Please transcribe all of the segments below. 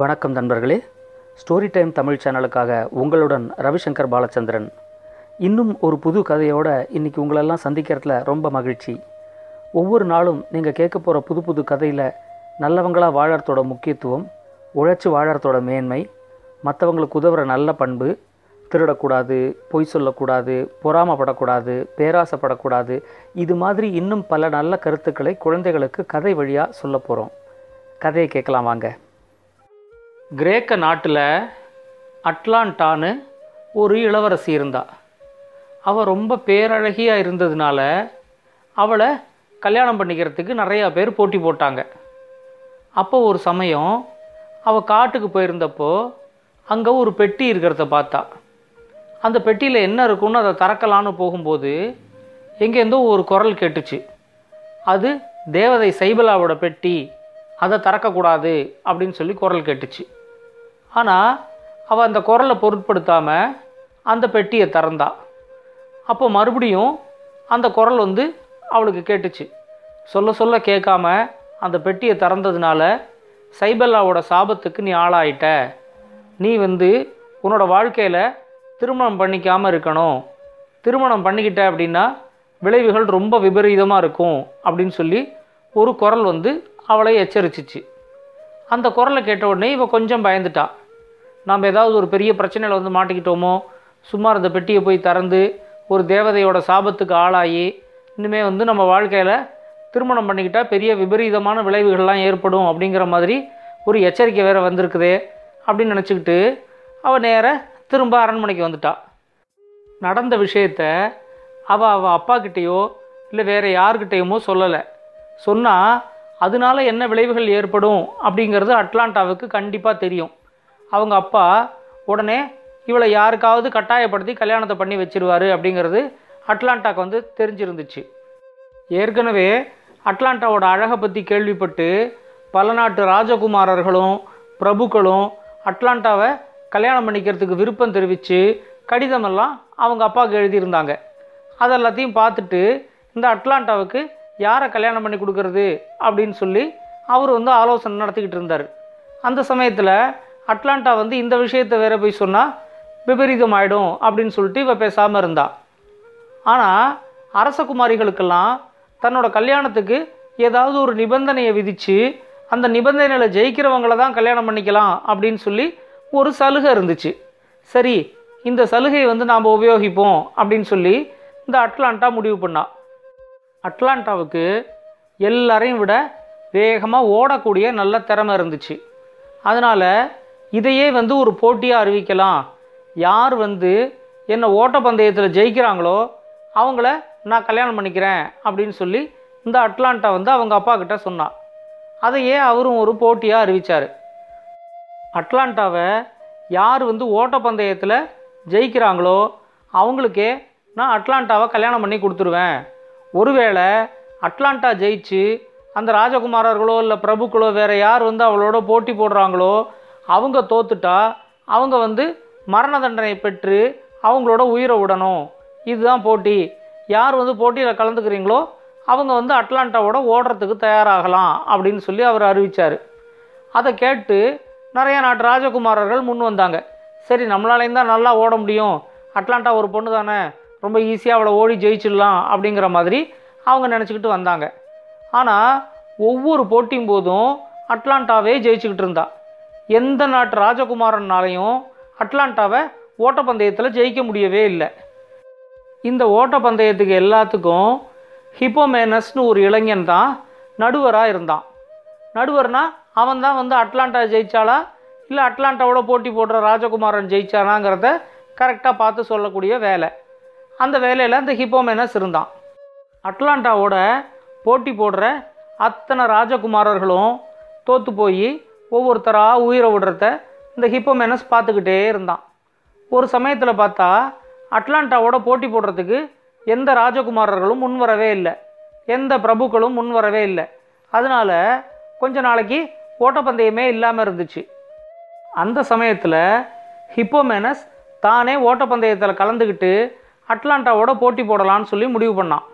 வணக்கம் நண்பர்களே story time Tamil சேனலுக்காக உங்களுடன் ரவிசங்கர் பாலச்சந்திரன் இன்னும் ஒரு புது கதையோட இன்னைக்கு உங்களெல்லாம் சந்திக்கிறதுல ரொம்ப மகிழ்ச்சி ஒவ்வொரு நாளும் நீங்கள் கேட்க போகிற புது புது கதையில் நல்லவங்களாக வாழறதோட முக்கியத்துவம் உழைச்சி வாழறதோட மேன்மை மற்றவங்களுக்கு உதவுற நல்ல பண்பு திருடக்கூடாது பொய் சொல்லக்கூடாது பொறாமப்படக்கூடாது பேராசைப்படக்கூடாது இது மாதிரி இன்னும் பல நல்ல கருத்துக்களை குழந்தைகளுக்கு கதை வழியாக சொல்ல போகிறோம் கதையை கேட்கலாம் வாங்க கிரேக்க நாட்டில் அட்லாண்டான்னு ஒரு இளவரசி இருந்தா அவள் ரொம்ப பேரழகியாக இருந்ததுனால அவளை கல்யாணம் பண்ணிக்கிறதுக்கு நிறையா பேர் போட்டி போட்டாங்க அப்போ ஒரு சமயம் அவள் காட்டுக்கு போயிருந்தப்போ அங்கே ஒரு பெட்டி இருக்கிறத பார்த்தா அந்த பெட்டியில் என்ன இருக்குன்னு அதை திறக்கலான்னு போகும்போது எங்கேருந்தோ ஒரு குரல் கேட்டுச்சு அது தேவதை சைபலாவோட பெட்டி அதை திறக்கக்கூடாது அப்படின்னு சொல்லி குரல் கேட்டுச்சு ஆனால் அவள் அந்த குரலை பொருட்படுத்தாமல் அந்த பெட்டியை திறந்தா அப்போ மறுபடியும் அந்த குரல் வந்து அவளுக்கு கேட்டுச்சு சொல்ல சொல்ல கேட்காம அந்த பெட்டியை திறந்ததுனால சைபல்லாவோட சாபத்துக்கு நீ ஆளாயிட்ட நீ வந்து உன்னோட வாழ்க்கையில் திருமணம் பண்ணிக்காமல் இருக்கணும் திருமணம் பண்ணிக்கிட்ட அப்படின்னா விளைவுகள் ரொம்ப விபரீதமாக இருக்கும் அப்படின்னு சொல்லி ஒரு குரல் வந்து அவளை எச்சரிச்சிச்சு அந்த குரலை கேட்ட உடனே இவ கொஞ்சம் பயந்துட்டா நாம் ஏதாவது ஒரு பெரிய பிரச்சனையில் வந்து மாட்டிக்கிட்டோமோ சும்மா அந்த பெட்டியை போய் திறந்து ஒரு தேவதையோட சாபத்துக்கு ஆளாகி இனிமே வந்து நம்ம வாழ்க்கையில் திருமணம் பண்ணிக்கிட்டால் பெரிய விபரீதமான விளைவுகள்லாம் ஏற்படும் அப்படிங்கிற மாதிரி ஒரு எச்சரிக்கை வேறு வந்திருக்குதே அப்படின்னு நினச்சிக்கிட்டு அவள் நேர திரும்ப அரண்மனைக்கு வந்துட்டா நடந்த விஷயத்த அவள் அவள் அப்பா கிட்டேயோ இல்லை வேறு யார்கிட்டேயுமோ சொல்லலை சொன்னால் அதனால என்ன விளைவுகள் ஏற்படும் அப்படிங்கிறது அட்லாண்டாவுக்கு கண்டிப்பாக தெரியும் அவங்க அப்பா உடனே இவளை யாருக்காவது கட்டாயப்படுத்தி கல்யாணத்தை பண்ணி வச்சிருவாரு அப்படிங்கிறது அட்லாண்டாக்கு வந்து தெரிஞ்சிருந்துச்சு ஏற்கனவே அட்லாண்டாவோட அழகை பற்றி கேள்விப்பட்டு பல நாட்டு ராஜகுமாரர்களும் பிரபுக்களும் அட்லாண்டாவை கல்யாணம் பண்ணிக்கிறதுக்கு விருப்பம் தெரிவித்து கடிதமெல்லாம் அவங்க அப்பாவுக்கு எழுதியிருந்தாங்க அதெல்லாத்தையும் பார்த்துட்டு இந்த அட்லாண்டாவுக்கு யாரை கல்யாணம் பண்ணி கொடுக்கறது அப்படின்னு சொல்லி அவர் வந்து ஆலோசனை நடத்திக்கிட்டு இருந்தார் அந்த சமயத்தில் அட்லாண்டா வந்து இந்த விஷயத்தை வேற போய் சொன்னால் விபரீதம் ஆகிடும் அப்படின்னு சொல்லிட்டு இவ பேசாமல் இருந்தா ஆனால் அரசகுமாரிகளுக்கெல்லாம் தன்னோட கல்யாணத்துக்கு ஏதாவது ஒரு நிபந்தனையை விதித்து அந்த நிபந்தனையில் ஜெயிக்கிறவங்கள தான் கல்யாணம் பண்ணிக்கலாம் அப்படின்னு சொல்லி ஒரு சலுகை இருந்துச்சு சரி இந்த சலுகையை வந்து நாம் உபயோகிப்போம் அப்படின்னு சொல்லி இந்த அட்லாண்டா முடிவு பண்ணா அட்லாண்டாவுக்கு எல்லாரையும் விட வேகமாக ஓடக்கூடிய நல்ல திறமை இருந்துச்சு அதனால் இதையே வந்து ஒரு போட்டியாக அறிவிக்கலாம் யார் வந்து என்னை ஓட்டப்பந்தயத்தில் ஜெயிக்கிறாங்களோ அவங்கள நான் கல்யாணம் பண்ணிக்கிறேன் அப்படின்னு சொல்லி இந்த அட்லாண்டா வந்து அவங்க அப்பா கிட்ட சொன்னான் அதையே அவரும் ஒரு போட்டியாக அறிவித்தார் அட்லாண்டாவை யார் வந்து ஓட்டப்பந்தயத்தில் ஜெயிக்கிறாங்களோ அவங்களுக்கே நான் அட்லாண்டாவை கல்யாணம் பண்ணி கொடுத்துருவேன் ஒருவேளை அட்லாண்டா ஜெயிச்சு அந்த ராஜகுமாரர்களோ இல்லை பிரபுக்களோ வேறு யார் வந்து அவளோட போட்டி போடுறாங்களோ அவங்க தோத்துட்டா அவங்க வந்து மரண தண்டனை பெற்று அவங்களோட உயிரை விடணும் இதுதான் போட்டி யார் வந்து போட்டியில் கலந்துக்கிறீங்களோ அவங்க வந்து அட்லாண்டாவோட ஓடுறதுக்கு தயாராகலாம் அப்படின்னு சொல்லி அவர் அறிவித்தார் அதை கேட்டு நிறைய நாட்டு ராஜகுமாரர்கள் முன் வந்தாங்க சரி நம்மளாலேயும் தான் நல்லா ஓட முடியும் அட்லாண்டா ஒரு பொண்ணு தானே ரொம்ப ஈஸியாக அவளை ஓடி ஜெயிச்சிடலாம் அப்படிங்கிற மாதிரி அவங்க நினச்சிக்கிட்டு வந்தாங்க ஆனால் ஒவ்வொரு போட்டியும் போதும் அட்லாண்டாவே ஜெயிச்சுக்கிட்டு இருந்தா எந்த நாட்டு ராஜகுமாரனாலையும் அட்லாண்டாவை ஓட்டப்பந்தயத்தில் ஜெயிக்க முடியவே இல்லை இந்த ஓட்டப்பந்தயத்துக்கு எல்லாத்துக்கும் ஹிப்போமேனஸ்னு ஒரு இளைஞன் தான் நடுவராக இருந்தான் நடுவர்னா அவன் தான் வந்து அட்லாண்டா ஜெயிச்சாளா இல்லை அட்லாண்டாவோட போட்டி போடுற ராஜகுமாரன் ஜெயிச்சானாங்கிறத கரெக்டாக பார்த்து சொல்லக்கூடிய வேலை அந்த வேலையில் அந்த ஹிப்போமேனஸ் இருந்தான் அட்லாண்டாவோட போட்டி போடுற அத்தனை ராஜகுமாரர்களும் தோற்று போய் ஒவ்வொருத்தராக உயிரை விடுறத இந்த ஹிப்போமேனஸ் பார்த்துக்கிட்டே இருந்தான் ஒரு சமயத்தில் பார்த்தா அட்லாண்டாவோட போட்டி போடுறதுக்கு எந்த ராஜகுமாரர்களும் முன் வரவே இல்லை எந்த பிரபுக்களும் முன் வரவே இல்லை அதனால் கொஞ்ச நாளைக்கு ஓட்டப்பந்தயமே இல்லாமல் இருந்துச்சு அந்த சமயத்தில் ஹிப்போமேனஸ் தானே ஓட்டப்பந்தயத்தில் கலந்துக்கிட்டு அட்லாண்டாவோட போட்டி போடலான்னு சொல்லி முடிவு பண்ணான்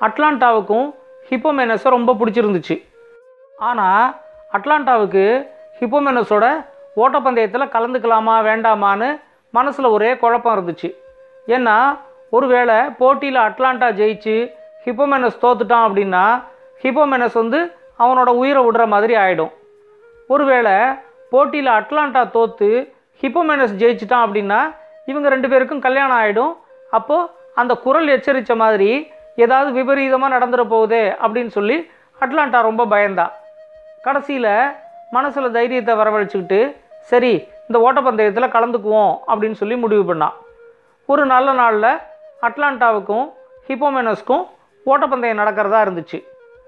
அட்லாண்டாவுக்கும் ஹிப்போமேனஸை ரொம்ப பிடிச்சிருந்துச்சு ஆனால் அட்லாண்டாவுக்கு ஹிப்போமெனஸோட ஓட்டப்பந்தயத்தில் கலந்துக்கலாமா வேண்டாமான்னு மனசில் ஒரே குழப்பம் இருந்துச்சு ஏன்னா ஒருவேளை போட்டியில் அட்லாண்டா ஜெயிச்சு ஹிப்போமெனஸ் தோத்துட்டான் அப்படின்னா ஹிப்போமெனஸ் வந்து அவனோட உயிரை விடுற மாதிரி ஆகிடும் ஒருவேளை போட்டியில் அட்லாண்டா தோத்து ஹிப்போமெனஸ் ஜெயிச்சிட்டான் அப்படின்னா இவங்க ரெண்டு பேருக்கும் கல்யாணம் ஆகிடும் அப்போது அந்த குரல் எச்சரித்த மாதிரி ஏதாவது விபரீதமாக நடந்துட போகுதே அப்படின்னு சொல்லி அட்லாண்டா ரொம்ப பயந்தா கடைசியில் மனசில் தைரியத்தை வரவழைச்சிக்கிட்டு சரி இந்த ஓட்டப்பந்தயத்தில் கலந்துக்குவோம் அப்படின்னு சொல்லி முடிவு பண்ணான் ஒரு நல்ல நாளில் அட்லாண்டாவுக்கும் ஹிப்போமெனஸ்க்கும் ஓட்டப்பந்தயம் நடக்கிறதா இருந்துச்சு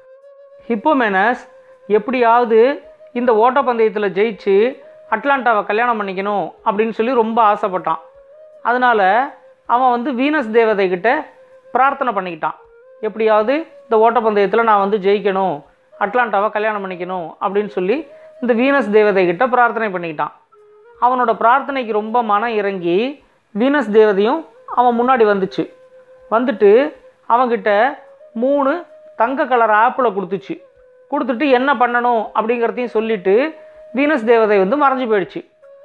ஹிப்போமெனஸ் எப்படியாவது இந்த ஓட்டப்பந்தயத்தில் ஜெயிச்சு அட்லாண்டாவை கல்யாணம் பண்ணிக்கணும் அப்படின்னு சொல்லி ரொம்ப ஆசைப்பட்டான் அதனால் அவன் வந்து வீனஸ் தேவதை கிட்ட பிரார்த்தனை பண்ணிக்கிட்டான் எப்படியாவது இந்த ஓட்டப்பந்தயத்தில் நான் வந்து ஜெயிக்கணும் அட்லாண்டாவை கல்யாணம் பண்ணிக்கணும் அப்படின்னு சொல்லி இந்த வீனஸ் தேவதை கிட்ட பிரார்த்தனை பண்ணிக்கிட்டான் அவனோட பிரார்த்தனைக்கு ரொம்ப மனம் இறங்கி வீனஸ் தேவதையும் அவன் முன்னாடி வந்துச்சு வந்துட்டு அவங்கிட்ட மூணு தங்க கலர் ஆப்பிளை கொடுத்துச்சு கொடுத்துட்டு என்ன பண்ணணும் அப்படிங்கிறதையும் சொல்லிட்டு வீனஸ் தேவதை வந்து மறைஞ்சு போயிடுச்சு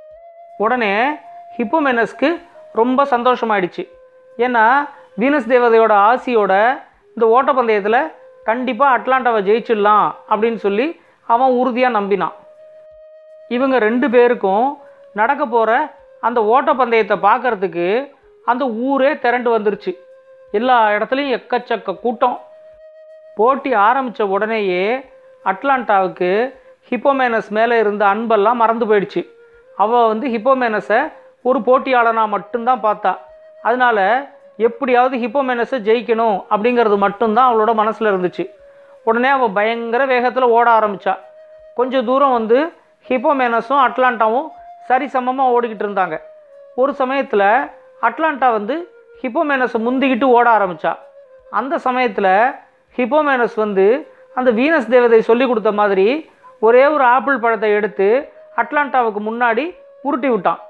உடனே ஹிப்போமெனஸ்க்கு ரொம்ப சந்தோஷமாயிடுச்சு ஏன்னா வீனஸ் தேவதையோட ஆசியோட இந்த ஓட்டப்பந்தயத்தில் கண்டிப்பாக அட்லாண்டாவை ஜெயிச்சிடலாம் அப்படின்னு சொல்லி அவன் உறுதியாக நம்பினான் இவங்க ரெண்டு பேருக்கும் நடக்க போகிற அந்த ஓட்டப்பந்தயத்தை பார்க்கறதுக்கு அந்த ஊரே திரண்டு வந்துருச்சு எல்லா இடத்துலையும் எக்கச்சக்க கூட்டம் போட்டி ஆரம்பித்த உடனேயே அட்லாண்டாவுக்கு ஹிப்போமேனஸ் மேலே இருந்த அன்பெல்லாம் மறந்து போயிடுச்சு அவள் வந்து ஹிப்போமேனஸை ஒரு போட்டியாளனாக மட்டும்தான் பார்த்தா அதனால எப்படியாவது ஹிப்போமேனஸை ஜெயிக்கணும் அப்படிங்கிறது மட்டும்தான் அவளோட மனசில் இருந்துச்சு உடனே அவள் பயங்கர வேகத்தில் ஓட ஆரம்பித்தா கொஞ்சம் தூரம் வந்து ஹிப்போமேனஸும் அட்லாண்டாவும் சரிசமமாக ஓடிக்கிட்டு இருந்தாங்க ஒரு சமயத்தில் அட்லாண்டா வந்து ஹிப்போமேனஸை முந்திக்கிட்டு ஓட ஆரம்பித்தா அந்த சமயத்தில் ஹிப்போமேனஸ் வந்து அந்த வீனஸ் தேவதை சொல்லி கொடுத்த மாதிரி ஒரே ஒரு ஆப்பிள் பழத்தை எடுத்து அட்லாண்டாவுக்கு முன்னாடி உருட்டி விட்டான்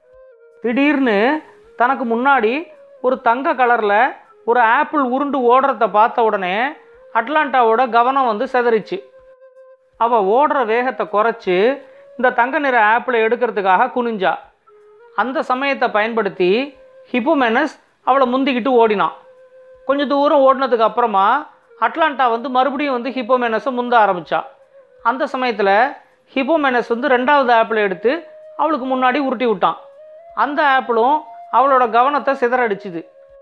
திடீர்னு தனக்கு முன்னாடி ஒரு தங்க கலரில் ஒரு ஆப்பிள் உருண்டு ஓடுறத பார்த்த உடனே அட்லாண்டாவோட கவனம் வந்து செதறிச்சு அவள் ஓடுற வேகத்தை குறைச்சி இந்த தங்க நிற ஆப்பிளை எடுக்கிறதுக்காக குனிஞ்சா அந்த சமயத்தை பயன்படுத்தி ஹிப்போமெனஸ் அவளை முந்திக்கிட்டு ஓடினான் கொஞ்சம் தூரம் ஓடினதுக்கு அப்புறமா அட்லாண்டா வந்து மறுபடியும் வந்து ஹிப்போமெனஸை முந்த ஆரம்பித்தா அந்த சமயத்தில் ஹிப்போமெனஸ் வந்து ரெண்டாவது ஆப்பிளை எடுத்து அவளுக்கு முன்னாடி உருட்டி விட்டான் அந்த ஆப்பிளும் அவளோட கவனத்தை சிதறடிச்சுது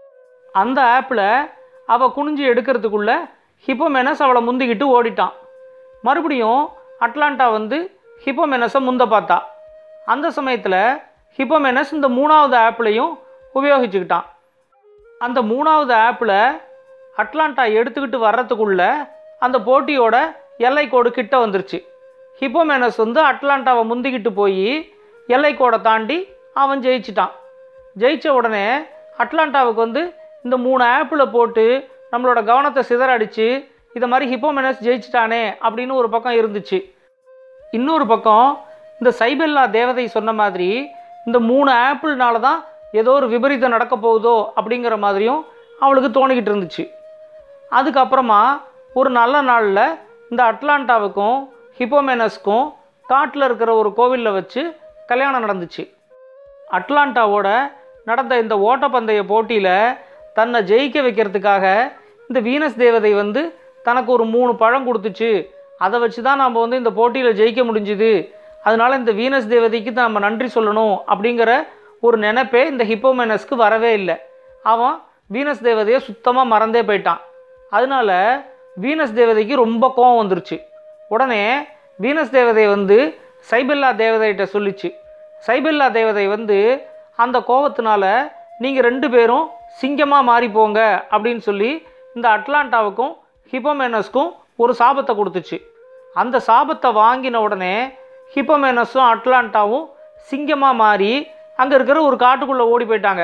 அந்த ஆப்பிளை அவள் குனிஞ்சு எடுக்கிறதுக்குள்ள ஹிப்போமெனஸ் அவளை முந்திக்கிட்டு ஓடிட்டான் மறுபடியும் அட்லாண்டா வந்து ஹிப்போமெனஸை முந்த பார்த்தா அந்த சமயத்தில் ஹிப்போமெனஸ் இந்த மூணாவது ஆப்பிளையும் உபயோகிச்சுக்கிட்டான் அந்த மூணாவது ஆப்பில் அட்லாண்டா எடுத்துக்கிட்டு வர்றதுக்குள்ள அந்த போட்டியோட எல்லைக்கோடு கிட்ட வந்துருச்சு ஹிப்போமேனஸ் வந்து அட்லாண்டாவை முந்திக்கிட்டு போய் எல்லைக்கோடை தாண்டி அவன் ஜெயிச்சிட்டான் ஜெயிச்ச உடனே அட்லாண்டாவுக்கு வந்து இந்த மூணு ஆப்பில் போட்டு நம்மளோட கவனத்தை சிதறடிச்சு இதை மாதிரி ஹிப்போமெனஸ் ஜெயிச்சிட்டானே அப்படின்னு ஒரு பக்கம் இருந்துச்சு இன்னொரு பக்கம் இந்த சைபெல்லா தேவதை சொன்ன மாதிரி இந்த மூணு ஆப்பிள்னால தான் ஏதோ ஒரு விபரீதம் நடக்க போகுதோ அப்படிங்கிற மாதிரியும் அவளுக்கு தோணிக்கிட்டு இருந்துச்சு அதுக்கப்புறமா ஒரு நல்ல நாளில் இந்த அட்லாண்டாவுக்கும் ஹிப்போமேனஸ்க்கும் காட்டில் இருக்கிற ஒரு கோவிலில் வச்சு கல்யாணம் நடந்துச்சு அட்லாண்டாவோட நடந்த இந்த ஓட்டப்பந்தய போட்டியில் தன்னை ஜெயிக்க வைக்கிறதுக்காக இந்த வீனஸ் தேவதை வந்து தனக்கு ஒரு மூணு பழம் கொடுத்துச்சு அதை வச்சு தான் நம்ம வந்து இந்த போட்டியில் ஜெயிக்க முடிஞ்சுது அதனால இந்த வீனஸ் தேவதைக்கு தான் நம்ம நன்றி சொல்லணும் அப்படிங்கிற ஒரு நினைப்பே இந்த ஹிப்போமேனஸ்க்கு வரவே இல்லை அவன் வீனஸ் தேவதையை சுத்தமாக மறந்தே போயிட்டான் அதனால வீனஸ் தேவதைக்கு ரொம்ப கோவம் வந்துருச்சு உடனே வீனஸ் தேவதை வந்து சைபெல்லா தேவதைகிட்ட சொல்லிச்சு சைபெல்லா தேவதை வந்து அந்த கோவத்தினால நீங்கள் ரெண்டு பேரும் சிங்கமாக மாறி போங்க அப்படின்னு சொல்லி இந்த அட்லாண்டாவுக்கும் ஹிப்போமேனஸ்க்கும் ஒரு சாபத்தை கொடுத்துச்சு அந்த சாபத்தை வாங்கின உடனே ஹிப்போமேனஸும் அட்லாண்டாவும் சிங்கமாக மாறி அங்கே இருக்கிற ஒரு காட்டுக்குள்ளே ஓடி போயிட்டாங்க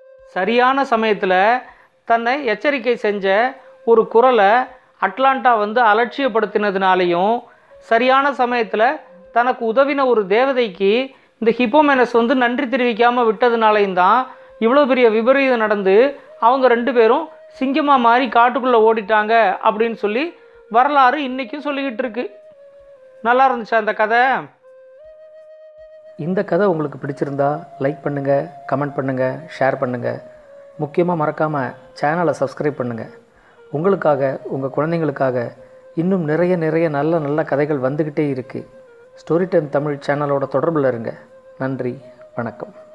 சரியான சமயத்தில் தன்னை எச்சரிக்கை செஞ்ச ஒரு குரலை அட்லாண்டா வந்து அலட்சியப்படுத்தினதுனாலையும் சரியான சமயத்தில் தனக்கு உதவின ஒரு தேவதைக்கு இந்த ஹிப்போமெனஸ் வந்து நன்றி தெரிவிக்காமல் விட்டதுனாலையும் தான் இவ்வளோ பெரிய விபரீதம் நடந்து அவங்க ரெண்டு பேரும் சிங்கமாக மாறி காட்டுக்குள்ளே ஓடிட்டாங்க அப்படின்னு சொல்லி வரலாறு இன்றைக்கும் சொல்லிக்கிட்டு இருக்கு நல்லா இருந்துச்சா அந்த கதை இந்த கதை உங்களுக்கு பிடிச்சிருந்தா லைக் பண்ணுங்கள் கமெண்ட் பண்ணுங்கள் ஷேர் பண்ணுங்கள் முக்கியமாக மறக்காமல் சேனலை சப்ஸ்கிரைப் பண்ணுங்கள் உங்களுக்காக உங்கள் குழந்தைங்களுக்காக இன்னும் நிறைய நிறைய நல்ல நல்ல கதைகள் வந்துக்கிட்டே இருக்குது ஸ்டோரி டைம் தமிழ் சேனலோட தொடர்பில் இருங்க நன்றி வணக்கம்